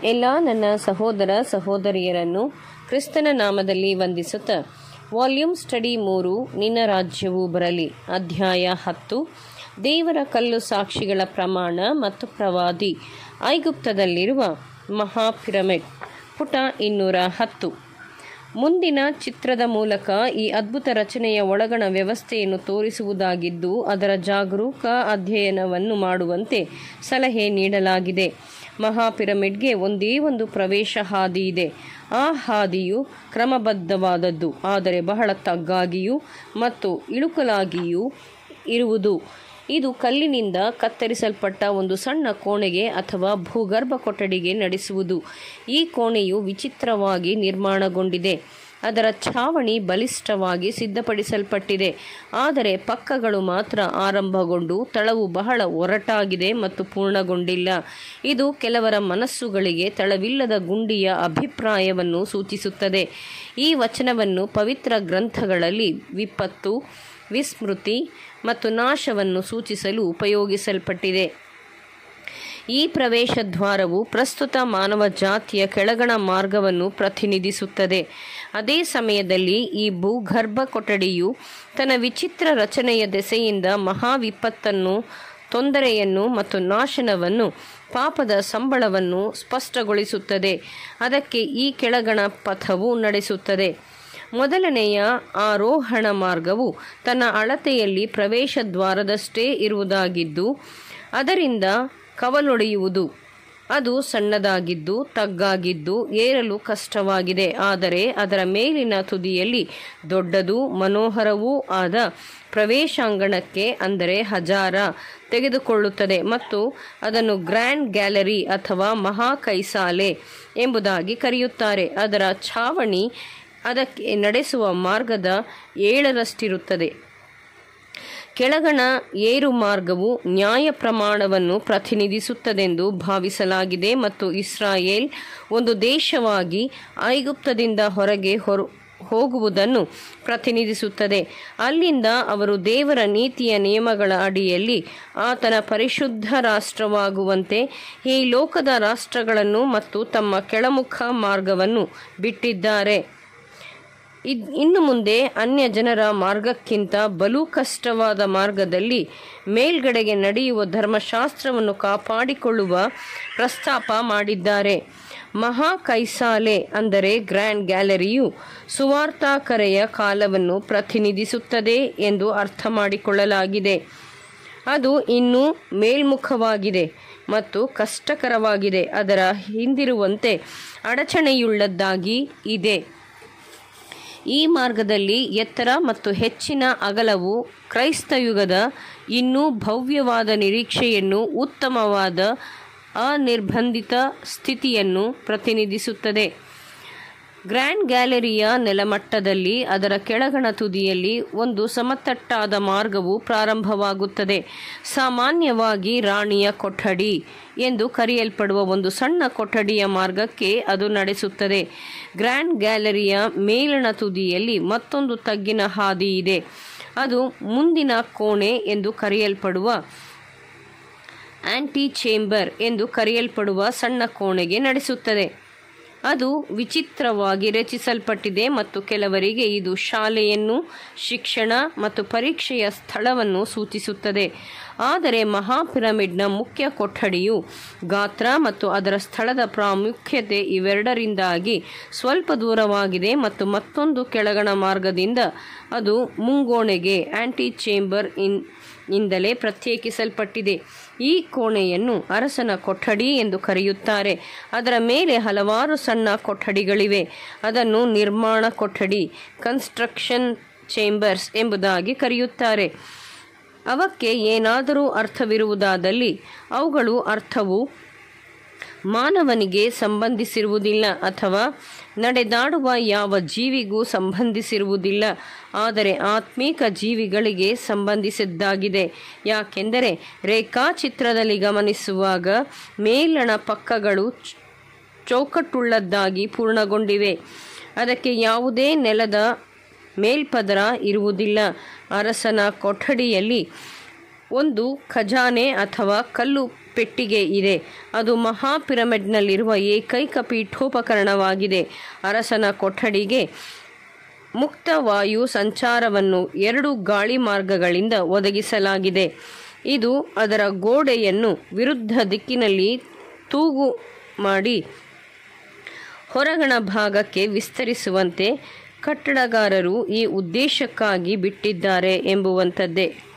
ಎಲ್ಲ ನನ್ನ ಸಹೋದರ ಸಹೋದರಿಯರನ್ನು ಕ್ರಿಸ್ತನ ನಾಮದಲ್ಲಿ ವಂದಿಸುತ್ತಾ ವಾಲ್ಯೂಮ್ ಸ್ಟಡಿ ಮೂರು ನಿನ್ನ ರಾಜ್ಯವು ಬರಲಿ ಅಧ್ಯಾಯ ಹತ್ತು ದೇವರ ಕಲ್ಲು ಸಾಕ್ಷಿಗಳ ಪ್ರಮಾಣ ಮತ್ತು ಪ್ರವಾದಿ ಐಗುಪ್ತದಲ್ಲಿರುವ ಮಹಾ ಪಿರಮಿಡ್ ಪುಟ ಇನ್ನೂರ ಹತ್ತು ಮುಂದಿನ ಚಿತ್ರದ ಮೂಲಕ ಈ ಅದ್ಭುತ ರಚನೆಯ ಒಳಗಣ ವ್ಯವಸ್ಥೆಯನ್ನು ತೋರಿಸುವುದಾಗಿದ್ದು ಅದರ ಜಾಗರೂಕ ಅಧ್ಯಯನವನ್ನು ಮಾಡುವಂತೆ ಸಲಹೆ ನೀಡಲಾಗಿದೆ ಮಹಾ ಪಿರಮಿಡ್ಗೆ ಒಂದೇ ಒಂದು ಪ್ರವೇಶ ಹಾದಿ ಇದೆ ಆ ಹಾದಿಯು ಕ್ರಮಬದ್ಧವಾದದ್ದು ಆದರೆ ಬಹಳ ತಗ್ಗಾಗಿಯೂ ಮತ್ತು ಇಳುಕಲಾಗಿಯೂ ಇರುವುದು ಇದು ಕಲ್ಲಿನಿಂದ ಕತ್ತರಿಸಲ್ಪಟ್ಟ ಒಂದು ಸಣ್ಣ ಕೋಣೆಗೆ ಅಥವಾ ಭೂಗರ್ಭ ಕೊಠಡಿಗೆ ನಡೆಸುವುದು ಈ ಕೋಣೆಯು ವಿಚಿತ್ರವಾಗಿ ನಿರ್ಮಾಣಗೊಂಡಿದೆ ಅದರ ಛಾವಣಿ ಬಲಿಷ್ಠವಾಗಿ ಸಿದ್ಧಪಡಿಸಲ್ಪಟ್ಟಿದೆ ಆದರೆ ಪಕ್ಕಗಳು ಮಾತ್ರ ಆರಂಭಗೊಂಡು ತಳವು ಬಹಳ ಒರಟಾಗಿದೆ ಮತ್ತು ಪೂರ್ಣಗೊಂಡಿಲ್ಲ ಇದು ಕೆಲವರ ಮನಸ್ಸುಗಳಿಗೆ ತಳವಿಲ್ಲದ ಗುಂಡಿಯ ಅಭಿಪ್ರಾಯವನ್ನು ಸೂಚಿಸುತ್ತದೆ ಈ ವಚನವನ್ನು ಪವಿತ್ರ ಗ್ರಂಥಗಳಲ್ಲಿ ವಿಪತ್ತು ವಿಸ್ಮೃತಿ ಮತ್ತು ನಾಶವನ್ನು ಸೂಚಿಸಲು ಉಪಯೋಗಿಸಲ್ಪಟ್ಟಿದೆ ಈ ಪ್ರವೇಶ ದ್ವಾರವು ಪ್ರಸ್ತುತ ಮಾನವ ಜಾತಿಯ ಕೆಳಗಣ ಮಾರ್ಗವನ್ನು ಪ್ರತಿನಿಧಿಸುತ್ತದೆ ಅದೇ ಸಮಯದಲ್ಲಿ ಈ ಭೂಗರ್ಭ ಕೊಠಡಿಯು ತನ್ನ ವಿಚಿತ್ರ ರಚನೆಯ ದೆಸೆಯಿಂದ ಮಹಾ ವಿಪತ್ತನ್ನು ತೊಂದರೆಯನ್ನು ಮತ್ತು ನಾಶನವನ್ನು ಪಾಪದ ಸಂಬಳವನ್ನು ಸ್ಪಷ್ಟಗೊಳಿಸುತ್ತದೆ ಅದಕ್ಕೆ ಈ ಕೆಳಗಣ ಪಥವು ನಡೆಸುತ್ತದೆ ಮೊದಲನೆಯ ಆರೋಹಣ ಮಾರ್ಗವು ತನ್ನ ಅಳತೆಯಲ್ಲಿ ಪ್ರವೇಶ ದ್ವಾರದಷ್ಟೇ ಇರುವುದಾಗಿದ್ದು ಅದರಿಂದ ಕವಲೊಡೆಯುವುದು ಅದು ಸಣ್ಣದಾಗಿದ್ದು ತಗ್ಗಾಗಿದ್ದು ಏರಲು ಕಷ್ಟವಾಗಿದೆ ಆದರೆ ಅದರ ಮೇಲಿನ ತುದಿಯಲ್ಲಿ ದೊಡ್ಡದು ಮನೋಹರವೂ ಆದ ಪ್ರವೇಶಾಂಗಣಕ್ಕೆ ಅಂದರೆ ಹಜಾರ ತೆಗೆದುಕೊಳ್ಳುತ್ತದೆ ಮತ್ತು ಅದನ್ನು ಗ್ರ್ಯಾಂಡ್ ಗ್ಯಾಲರಿ ಅಥವಾ ಮಹಾ ಕೈಸಾಲೆ ಎಂಬುದಾಗಿ ಕರೆಯುತ್ತಾರೆ ಅದರ ಛಾವಣಿ ಅದಕ್ಕೆ ನಡೆಸುವ ಮಾರ್ಗದ ಏಳರಷ್ಟಿರುತ್ತದೆ ಕೆಳಗಣ ಏರು ಮಾರ್ಗವು ನ್ಯಾಯ ಪ್ರಮಾಣವನ್ನು ಪ್ರತಿನಿಧಿಸುತ್ತದೆಂದು ಭಾವಿಸಲಾಗಿದೆ ಮತ್ತು ಇಸ್ರಾಯೇಲ್ ಒಂದು ದೇಶವಾಗಿ ಐಗುಪ್ತದಿಂದ ಹೊರಗೆ ಹೊರ ಹೋಗುವುದನ್ನು ಪ್ರತಿನಿಧಿಸುತ್ತದೆ ಅಲ್ಲಿಂದ ಅವರು ದೇವರ ನೀತಿಯ ನಿಯಮಗಳ ಅಡಿಯಲ್ಲಿ ಆತನ ಪರಿಶುದ್ಧ ರಾಷ್ಟ್ರವಾಗುವಂತೆ ಈ ಲೋಕದ ರಾಷ್ಟ್ರಗಳನ್ನು ಮತ್ತು ತಮ್ಮ ಕೆಳಮುಖ ಮಾರ್ಗವನ್ನು ಬಿಟ್ಟಿದ್ದಾರೆ ಇದ್ ಇನ್ನು ಮುಂದೆ ಅನ್ಯ ಜನರ ಮಾರ್ಗಕ್ಕಿಂತ ಬಲು ಕಷ್ಟವಾದ ಮಾರ್ಗದಲ್ಲಿ ಮೇಲ್ಗಡೆಗೆ ನಡೆಯುವ ಧರ್ಮಶಾಸ್ತ್ರವನ್ನು ಕಾಪಾಡಿಕೊಳ್ಳುವ ಪ್ರಸ್ತಾಪ ಮಾಡಿದ್ದಾರೆ ಮಹಾ ಕೈಸಾಲೆ ಅಂದರೆ ಗ್ರ್ಯಾಂಡ್ ಗ್ಯಾಲರಿಯು ಸುವಾರ್ತಾಕರೆಯ ಕಾಲವನ್ನು ಪ್ರತಿನಿಧಿಸುತ್ತದೆ ಎಂದು ಅರ್ಥ ಮಾಡಿಕೊಳ್ಳಲಾಗಿದೆ ಅದು ಇನ್ನೂ ಮೇಲ್ಮುಖವಾಗಿದೆ ಮತ್ತು ಕಷ್ಟಕರವಾಗಿದೆ ಅದರ ಹಿಂದಿರುವಂತೆ ಅಡಚಣೆಯುಳ್ಳದ್ದಾಗಿ ಇದೆ ಈ ಮಾರ್ಗದಲ್ಲಿ ಎತ್ತರ ಮತ್ತು ಹೆಚ್ಚಿನ ಅಗಲವು ಕ್ರೈಸ್ತ ಯುಗದ ಇನ್ನೂ ಭವ್ಯವಾದ ನಿರೀಕ್ಷೆಯನ್ನು ಉತ್ತಮವಾದ ಅನಿರ್ಬಂಧಿತ ಸ್ಥಿತಿಯನ್ನು ಪ್ರತಿನಿಧಿಸುತ್ತದೆ ಗ್ರ್ಯಾಂಡ್ ಗ್ಯಾಲರಿಯ ನೆಲಮಟ್ಟದಲ್ಲಿ ಅದರ ಕೆಳಗಣ ತುದಿಯಲ್ಲಿ ಒಂದು ಸಮತಟ್ಟಾದ ಮಾರ್ಗವು ಪ್ರಾರಂಭವಾಗುತ್ತದೆ ಸಾಮಾನ್ಯವಾಗಿ ರಾಣಿಯ ಕೊಠಡಿ ಎಂದು ಕರೆಯಲ್ಪಡುವ ಒಂದು ಸಣ್ಣ ಕೊಠಡಿಯ ಮಾರ್ಗಕ್ಕೆ ಅದು ನಡೆಸುತ್ತದೆ ಗ್ರ್ಯಾಂಡ್ ಗ್ಯಾಲರಿಯ ಮೇಲಣ ತುದಿಯಲ್ಲಿ ಮತ್ತೊಂದು ತಗ್ಗಿನ ಹಾದಿ ಇದೆ ಅದು ಮುಂದಿನ ಕೋಣೆ ಎಂದು ಕರೆಯಲ್ಪಡುವ ಆಂಟಿ ಚೇಂಬರ್ ಎಂದು ಕರೆಯಲ್ಪಡುವ ಸಣ್ಣ ಕೋಣೆಗೆ ನಡೆಸುತ್ತದೆ ಅದು ವಿಚಿತ್ರವಾಗಿ ರಚಿಸಲ್ಪಟ್ಟಿದೆ ಮತ್ತು ಕೆಲವರಿಗೆ ಇದು ಶಾಲೆಯನ್ನು ಶಿಕ್ಷಣ ಮತ್ತು ಪರೀಕ್ಷೆಯ ಸ್ಥಳವನ್ನು ಸೂಚಿಸುತ್ತದೆ ಆದರೆ ಮಹಾ ಪಿರಮಿಡ್ನ ಮುಖ್ಯ ಕೊಠಡಿಯು ಗಾತ್ರ ಮತ್ತು ಅದರ ಸ್ಥಳದ ಪ್ರಾಮುಖ್ಯತೆ ಇವೆರಡರಿಂದಾಗಿ ಸ್ವಲ್ಪ ದೂರವಾಗಿದೆ ಮತ್ತು ಮತ್ತೊಂದು ಕೆಳಗಣ ಮಾರ್ಗದಿಂದ ಅದು ಮುಂಗೋಣೆಗೆ ಆಂಟಿ ಚೇಂಬರ್ ಇನ್ ಇಂದಲೇ ಪ್ರತ್ಯೇಕಿಸಲ್ಪಟ್ಟಿದೆ ಈ ಕೋಣೆಯನ್ನು ಅರಸನ ಕೊಠಡಿ ಎಂದು ಕರೆಯುತ್ತಾರೆ ಅದರ ಮೇಲೆ ಹಲವಾರು ಸಣ್ಣ ಕೊಠಡಿಗಳಿವೆ ಅದನ್ನು ನಿರ್ಮಾಣ ಕೊಠಡಿ ಕನ್ಸ್ಟ್ರಕ್ಷನ್ ಚೇಂಬರ್ಸ್ ಎಂಬುದಾಗಿ ಕರೆಯುತ್ತಾರೆ ಅವಕ್ಕೆ ಏನಾದರೂ ಅರ್ಥವಿರುವುದಾದಲ್ಲಿ ಅವುಗಳು ಅರ್ಥವು ಮಾನವನಿಗೆ ಸಂಬಂಧಿಸಿರುವುದಿಲ್ಲ ಅಥವಾ ನಡೆದಾಡುವ ಯಾವ ಜೀವಿಗೂ ಸಂಬಂಧಿಸಿರುವುದಿಲ್ಲ ಆದರೆ ಆತ್ಮೀಕ ಜೀವಿಗಳಿಗೆ ಸಂಬಂಧಿಸಿದ್ದಾಗಿದೆ ಯಾಕೆಂದರೆ ರೇಖಾಚಿತ್ರದಲ್ಲಿ ಗಮನಿಸುವಾಗ ಮೇಲಣ ಪಕ್ಕಗಳು ಚೌಕಟ್ಟುಳ್ಳದ್ದಾಗಿ ಪೂರ್ಣಗೊಂಡಿವೆ ಅದಕ್ಕೆ ಯಾವುದೇ ನೆಲದ ಮೇಲ್ಪದರ ಇರುವುದಿಲ್ಲ ಅರಸನ ಕೊಠಡಿಯಲ್ಲಿ ಒಂದು ಖಜಾನೆ ಅಥವಾ ಕಲ್ಲು ಪೆಟ್ಟಿಗೆ ಇದೆ ಅದು ಮಹಾ ಪಿರಮಿಡ್ನಲ್ಲಿರುವ ಏಕೈಕ ಪೀಠೋಪಕರಣವಾಗಿದೆ ಅರಸನ ಕೊಠಡಿಗೆ ಮುಕ್ತ ವಾಯು ಸಂಚಾರವನ್ನು ಎರಡು ಗಾಳಿ ಮಾರ್ಗಗಳಿಂದ ಒದಗಿಸಲಾಗಿದೆ ಇದು ಅದರ ಗೋಡೆಯನ್ನು ವಿರುದ್ಧ ದಿಕ್ಕಿನಲ್ಲಿ ತೂಗು ಮಾಡಿ ಹೊರಗಣ ಭಾಗಕ್ಕೆ ವಿಸ್ತರಿಸುವಂತೆ ಕಟ್ಟಡಗಾರರು ಈ ಉದ್ದೇಶಕ್ಕಾಗಿ ಬಿಟ್ಟಿದ್ದಾರೆ ಎಂಬುವಂಥದ್ದೇ